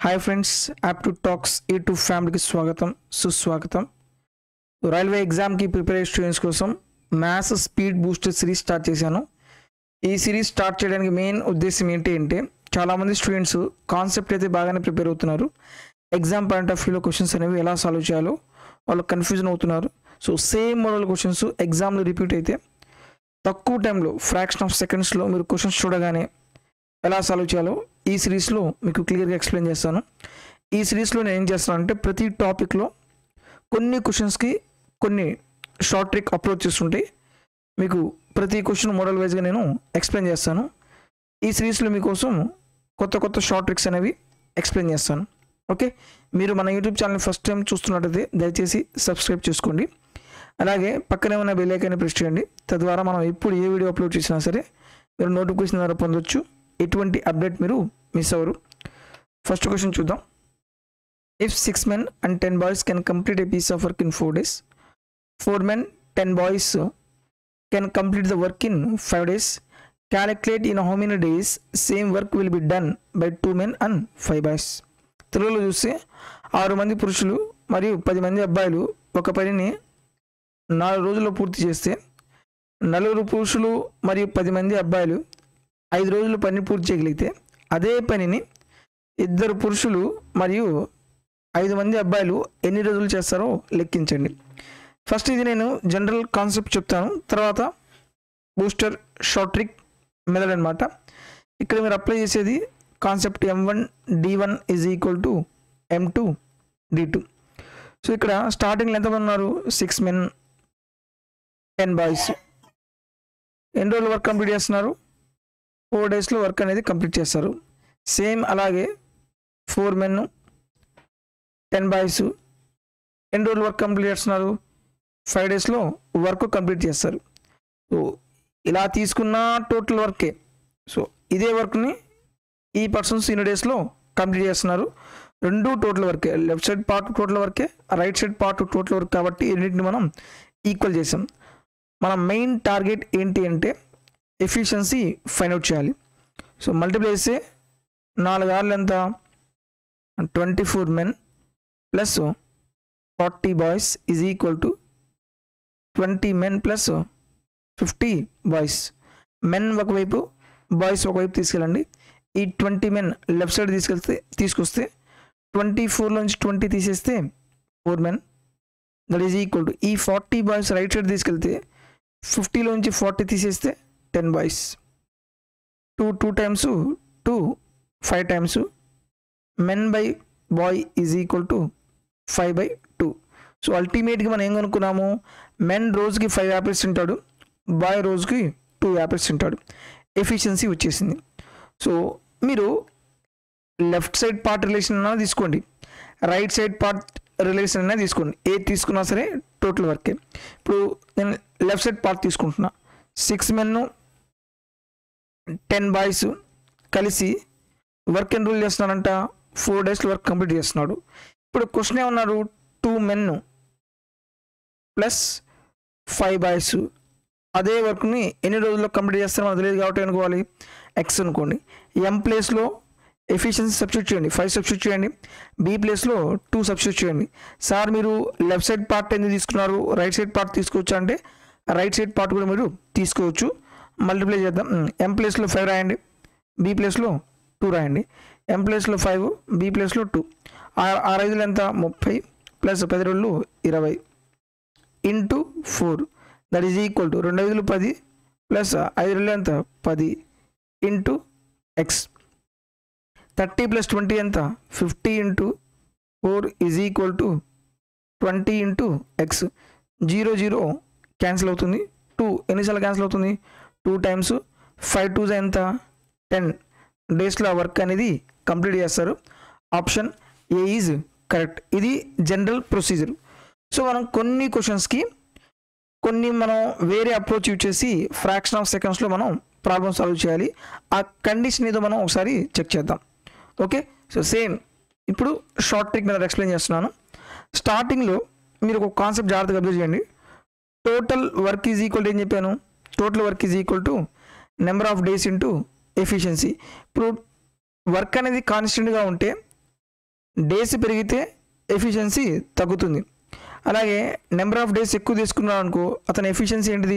hi friends app to talks ఈ టు ఫ్యామిలీకి స్వాగతం సుస్వాగతం రైల్వే ఎగ్జామ్కి ప్రిపేర్ అయ్యే స్టూడెంట్స్ కోసం maths speed booster series start చేశాను ఈ సిరీస్ స్టార్ట్ చేయడానికి మెయిన్ ఉద్దేశం ఏంటి అంటే చాలామంది స్టూడెంట్స్ కాన్సెప్ట్ అయితే బాగానే ప్రిపేర్ అవుతున్నారు ఎగ్జామ్ పాయింట్ ఆఫ్ వ్యూలో క్వశ్చన్స్ అనేవి ఎలా సాల్వ్ చేయాలో వాళ్ళు కన్ఫ్యూజన్ అవుతున్నారు సో సేమ్ మోడల్ క్వశ్చన్స్ ఎగ్జామ్లో రిపీట్ అయితే తక్కువ టైంలో ఫ్రాక్షన్ ఆఫ్ సెకండ్స్లో మీరు క్వశ్చన్స్ చూడగానే ఎలా సాల్వ్ చేయాలో ఈ సిరీస్లో మీకు క్లియర్గా ఎక్స్ప్లెయిన్ చేస్తాను ఈ సిరీస్లో నేను ఏం చేస్తాను అంటే ప్రతి టాపిక్లో కొన్ని క్వశ్చన్స్కి కొన్ని షార్ట్ ట్రిక్ అప్రోచెస్ ఉంటాయి మీకు ప్రతి క్వశ్చన్ మోడల్ వైజ్గా నేను ఎక్స్ప్లెయిన్ చేస్తాను ఈ సిరీస్లో మీకోసం కొత్త కొత్త షార్ట్ ట్రిక్స్ అనేవి ఎక్స్ప్లెయిన్ చేస్తాను ఓకే మీరు మన యూట్యూబ్ ఛానల్ ఫస్ట్ టైం చూస్తున్నట్టయితే దయచేసి సబ్స్క్రైబ్ చేసుకోండి అలాగే పక్కనే ఉన్న బెల్ ఐకాన్ని ప్రెస్ చేయండి తద్వారా మనం ఎప్పుడు ఏ వీడియో అప్లోడ్ చేసినా సరే మీరు నోటిఫికేషన్ ద్వారా పొందొచ్చు ఎటువంటి అప్డేట్ మీరు మిస్ అవ్వరు ఫస్ట్ క్వశ్చన్ చూద్దాం if six men and ten boys can complete a piece of work in four days four men ten boys can complete the work in five days calculate in how many days same work will be done by two men and five boys తెలుగులో చూస్తే ఆరు మంది పురుషులు మరియు పది మంది అబ్బాయిలు ఒక పనిని నాలుగు రోజుల్లో పూర్తి చేస్తే నలుగురు పురుషులు మరియు పది మంది అబ్బాయిలు ఐదు రోజులు పని పూర్తి చేయగలిగితే అదే పనిని ఇద్దరు పురుషులు మరియు ఐదు మంది అబ్బాయిలు ఎన్ని రోజులు చేస్తారో లెక్కించండి ఫస్ట్ ఇది నేను జనరల్ కాన్సెప్ట్ చెప్తాను తర్వాత బూస్టర్ షార్ట్ ట్రిక్ మెథడ్ అనమాట ఇక్కడ మీరు అప్లై చేసేది concept M one D one is equal to M two D two so ఇక్కడ స్టార్టింగ్లో ఎంతమంది ఉన్నారు సిక్స్ మెన్ టెన్ బాయ్స్ ఎన్ని రోజులు వర్క్ కంప్లీట్ చేస్తున్నారు ఫోర్ డేస్లో వర్క్ అనేది కంప్లీట్ చేస్తారు సేమ్ అలాగే ఫోర్ మెన్ టెన్ బాయ్స్ ఎన్ని రోజులు వర్క్ కంప్లీట్ చేస్తున్నారు ఫైవ్ డేస్లో వర్క్ కంప్లీట్ చేస్తారు సో ఇలా తీసుకున్న టోటల్ వర్కే సో ఇదే వర్క్ని ఈ పర్సన్స్ ఇన్ని డేస్లో కంప్లీట్ చేస్తున్నారు రెండు టోటల్ వర్కే లెఫ్ట్ సైడ్ పార్ట్ టోటల్ వర్కే right side part total work కాబట్టి ఈ రెండింటిని మనం ఈక్వల్ చేసాం మన మెయిన్ టార్గెట్ ఏంటి అంటే ఎఫిషియన్సీ ఫైండ్ అవుట్ చేయాలి సో మల్టిప్లై చేస్తే నాలుగు ఆర్లు ఎంత twenty four men plus forty boys is equal to twenty men plus fifty boys men ఒకవైపు బాయ్స్ ఒకవైపు తీసుకెళ్ళండి ఈ ట్వంటీ మెన్ లెఫ్ట్ సైడ్ తీసుకెళ్తే తీసుకొస్తే ట్వంటీ ఫోర్లోంచి ట్వంటీ తీసేస్తే four men that is equal to ఈ ఫార్టీ బాయ్స్ రైట్ సైడ్ తీసుకెళ్తే ఫిఫ్టీలోంచి ఫార్టీ తీసేస్తే ten boys two two times two five times men by boy is equal to five by two so అల్టిమేట్గా మనం ఏం కనుక్కున్నాము మెన్ రోజుకి ఫైవ్ యాపిల్స్ తింటాడు బాయ్ రోజుకి టూ యాపిల్స్ తింటాడు ఎఫిషియన్సీ వచ్చేసింది సో మీరు లెఫ్ట్ సైడ్ పార్ట్ రిలేషన్ అన్నా తీసుకోండి రైట్ సైడ్ పార్ట్ రిలేషన్ అయినా తీసుకోండి ఏది తీసుకున్నా సరే టోటల్ వర్కే ఇప్పుడు నేను లెఫ్ట్ సైడ్ పార్ట్ తీసుకుంటున్నా సిక్స్ మెన్ టెన్ బాయ్స్ కలిసి వర్క్ ఎన్రోల్ చేస్తున్నాడంట ఫోర్ డేస్లో వర్క్ కంప్లీట్ చేస్తున్నాడు ఇప్పుడు క్వశ్చన్ ఏమన్నారు two men plus five boys అదే వర్క్ని ఎన్ని రోజుల్లో కంప్లీట్ చేస్తారో మనకు తెలియదు కాబట్టి అనుకోవాలి ఎక్స్ అనుకోండి ఎం ప్లేస్లో ఎఫిషియన్సీ సబ్స్టిట్యూట్ చేయండి ఫైవ్ సబ్స్టిట్యూట్ చేయండి బి ప్లేస్లో టూ సబ్స్టిట్యూట్ చేయండి సార్ మీరు లెఫ్ట్ సైడ్ పార్ట్ ఎందుకు తీసుకున్నారు రైట్ సైడ్ పార్ట్ తీసుకోవచ్చు అంటే రైట్ సైడ్ పార్ట్ కూడా మీరు తీసుకోవచ్చు మల్టిప్లై చేద్దాం ఎం ప్లేస్లో ఫైవ్ రాయండి బి ప్లేస్లో టూ రాయండి ఎం ప్లేస్లో ఫైవ్ బి ప్లేస్లో టూ ఆరు ఐదులు ఎంత ముప్పై ప్లస్ పది రోజులు ఇరవై into four that is equal to రెండు ఐదులు పది ప్లస్ ఐదు రోజులు ఎంత పది into X thirty plus twenty ఎంత fifty into four is equal to twenty into X zero zero cancel అవుతుంది టూ ఎన్నిసార్లు క్యాన్సిల్ అవుతుంది టూ టైమ్స్ ఫైవ్ టూస్ ఎంత టెన్ డేస్లో ఆ వర్క్ అనేది కంప్లీట్ చేస్తారు ఆప్షన్ ఏ ఈజ్ కరెక్ట్ ఇది జనరల్ ప్రొసీజర్ సో మనం కొన్ని క్వశ్చన్స్కి కొన్ని మనం వేరే అప్రోచ్ యూజ్ చేసి ఫ్రాక్షన్ ఆఫ్ సెకండ్స్లో మనం ప్రాబ్లమ్ సాల్వ్ చేయాలి ఆ కండిషన్ ఏదో మనం ఒకసారి చెక్ చేద్దాం ఓకే సో సేమ్ ఇప్పుడు షార్ట్ ట్రిక్ మీద ఎక్స్ప్లెయిన్ చేస్తున్నాను స్టార్టింగ్లో మీరు ఒక కాన్సెప్ట్ జాగ్రత్తగా అబ్జర్వ్ చేయండి టోటల్ వర్క్ ఈజ్ ఈక్వల్ ఏం చెప్పాను total work is equal to number of days into efficiency ఇప్పుడు వర్క్ అనేది కాన్స్టెంట్గా ఉంటే డేస్ పెరిగితే ఎఫిషియన్సీ తగ్గుతుంది అలాగే నెంబర్ ఆఫ్ డేస్ ఎక్కువ తీసుకున్నాడు అనుకో అతని ఎఫిషియన్సీ ఏంటిది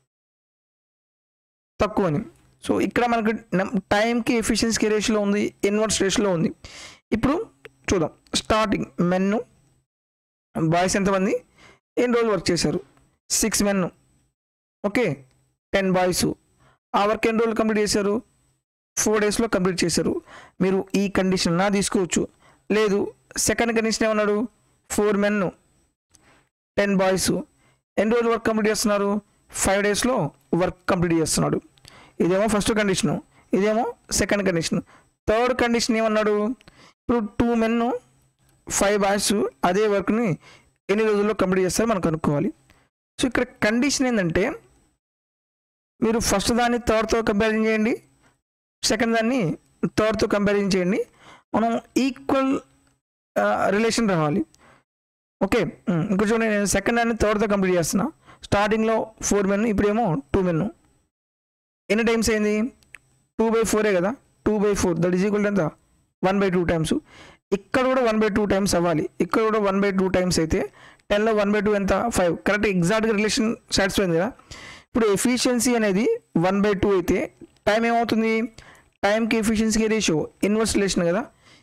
తక్కువ అని సో ఇక్కడ మనకు టైంకి ఎఫిషియన్సీ రేషియోలో ఉంది ఇన్వర్స్ రేషియోలో ఉంది ఇప్పుడు చూద్దాం స్టార్టింగ్ మెన్ను బాయ్స్ ఎంతమంది ఎన్ని రోజులు వర్క్ చేశారు six men okay ten boys ఆ వర్క్ ఎన్ని రోజులు కంప్లీట్ చేశారు ఫోర్ డేస్లో కంప్లీట్ చేశారు మీరు ఈ కండిషన్ నా తీసుకోవచ్చు లేదు సెకండ్ కండిషన్ ఏమన్నాడు ఫోర్ మెన్ టెన్ బాయ్స్ ఎన్ని రోజులు వర్క్ కంప్లీట్ చేస్తున్నారు ఫైవ్ డేస్లో వర్క్ కంప్లీట్ చేస్తున్నాడు ఇదేమో ఫస్ట్ కండిషను ఇదేమో సెకండ్ కండిషన్ థర్డ్ కండిషన్ ఏమన్నాడు ఇప్పుడు టూ మెన్ ఫైవ్ బాయ్స్ అదే వర్క్ని ఎన్ని రోజుల్లో కంప్లీట్ చేస్తారో మనం కనుక్కోవాలి సో ఇక్కడ కండిషన్ ఏంటంటే మీరు ఫస్ట్ దాన్ని థర్డ్తో కంపారిజన్ చేయండి సెకండ్ దాన్ని థర్డ్తో కంపారిజన్ చేయండి మనం ఈక్వల్ రిలేషన్ రావాలి ఓకే ఇంకా చూడండి నేను సెకండ్ దాన్ని థర్డ్తో కంప్లీట్ చేస్తున్నా స్టార్టింగ్లో ఫోర్ మెన్ ఇప్పుడేమో టూ మెన్ ఎన్ని టైమ్స్ అయింది టూ బై ఫోరే కదా two by four that is equal ఎంత వన్ బై టూ టైమ్స్ ఇక్కడ కూడా వన్ బై టూ టైమ్స్ అవ్వాలి ఇక్కడ కూడా వన్ బై టూ టైమ్స్ అయితే టెన్లో వన్ బై టూ ఎంత ఫైవ్ కరెక్ట్ ఎగ్జాక్ట్గా రిలేషన్ సాటిస్ఫై అయింది కదా ఇప్పుడు ఎఫిషియన్సీ అనేది వన్ బై టూ అయితే టైం ఏమవుతుంది టైంకి ఎఫిషియన్సీకి రేషియో ఇన్వర్స్ రిలేషన్ కదా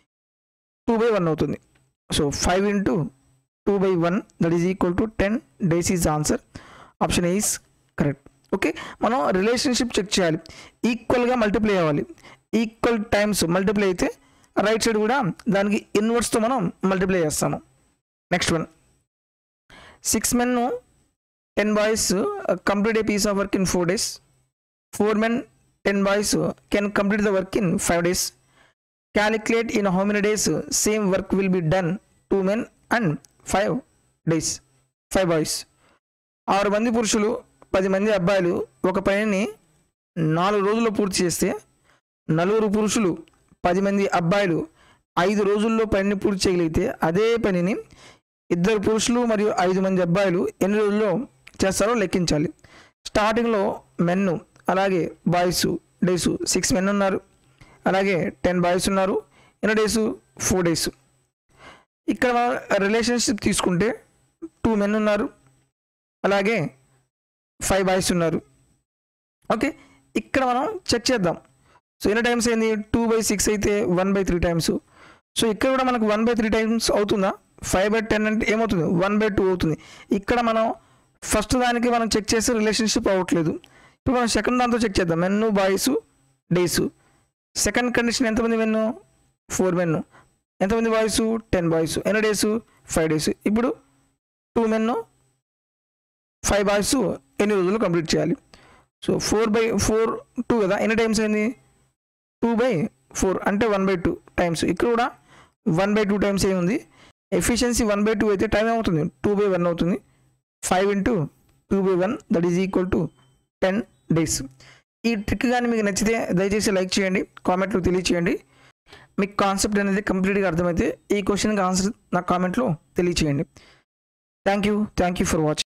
టూ బై వన్ అవుతుంది so five into two by one that is equal to ten days is answer option is correct okay మనం రిలేషన్షిప్ చెక్ చేయాలి ఈక్వల్గా మల్టిప్లై అవ్వాలి ఈక్వల్ టైమ్స్ మల్టిప్లై అయితే రైట్ సైడ్ కూడా దానికి ఇన్వర్స్తో మనం మల్టిప్లై చేస్తాము next one six men ten boys complete a piece of work in four days four men ten boys can complete the work in five days calculate in how many days same work will be done two men and five days five boys ఆరు మంది పురుషులు పది మంది అబ్బాయిలు ఒక పనిని నాలుగు రోజుల్లో పూర్తి చేస్తే నలుగురు పురుషులు పది మంది అబ్బాయిలు ఐదు రోజుల్లో పనిని పూర్తి చేయగలిగితే అదే పనిని ఇద్దరు పురుషులు మరియు ఐదు మంది అబ్బాయిలు ఎన్ని రోజుల్లో చేస్తారో లెక్కించాలి స్టార్టింగ్లో మెన్ను అలాగే బాయ్స్ డేస్ సిక్స్ మెన్ ఉన్నారు అలాగే టెన్ బాయ్స్ ఉన్నారు ఎన్ని డేస్ ఫోర్ డేస్ ఇక్కడ రిలేషన్షిప్ తీసుకుంటే టూ మెన్ ఉన్నారు అలాగే ఫైవ్ బాయ్స్ ఉన్నారు ఓకే ఇక్కడ మనం చెక్ చేద్దాం సో ఎన్ని టైమ్స్ అయింది టూ బై సిక్స్ అయితే one by three times so ఇక్కడ కూడా మనకు వన్ బై త్రీ టైమ్స్ అవుతుందా ఫైవ్ బై టెన్ అంటే ఏమవుతుంది వన్ బై టూ అవుతుంది ఇక్కడ మనం ఫస్ట్ దానికి మనం చెక్ చేస్తే రిలేషన్షిప్ అవ్వట్లేదు ఇప్పుడు మనం సెకండ్ దాంతో చెక్ చేద్దాం మెన్ను బాయ్స్ డేస్ సెకండ్ కండిషన్ ఎంతమంది మెన్ను ఫోర్ మెన్ను ఎంతమంది బాయ్స్ టెన్ బాయ్స్ ఎన్ని డేస్ ఫైవ్ డేస్ ఇప్పుడు టూ మెన్ను ఫైవ్ బాయ్స్ ఎన్ని రోజులు కంప్లీట్ చేయాలి so four by four two కదా ఎన్ని టైమ్స్ అయింది టూ బై ఫోర్ అంటే వన్ బై టూ టైమ్స్ ఇక్కడ కూడా వన్ బై టూ టైమ్స్ ఏముంది ఎఫిషియన్సీ వన్ బై టూ అయితే టైం ఏమవుతుంది టూ బై వన్ అవుతుంది five into two by one that is equal to ten days ఈ trick కానీ మీకు నచ్చితే దయచేసి లైక్ చేయండి కామెంట్లో తెలియచేయండి మీకు కాన్సెప్ట్ అనేది కంప్లీట్గా అర్థమైతే ఈ క్వశ్చన్కి ఆన్సర్ నా కామెంట్లో తెలియచేయండి thank you thank you for watching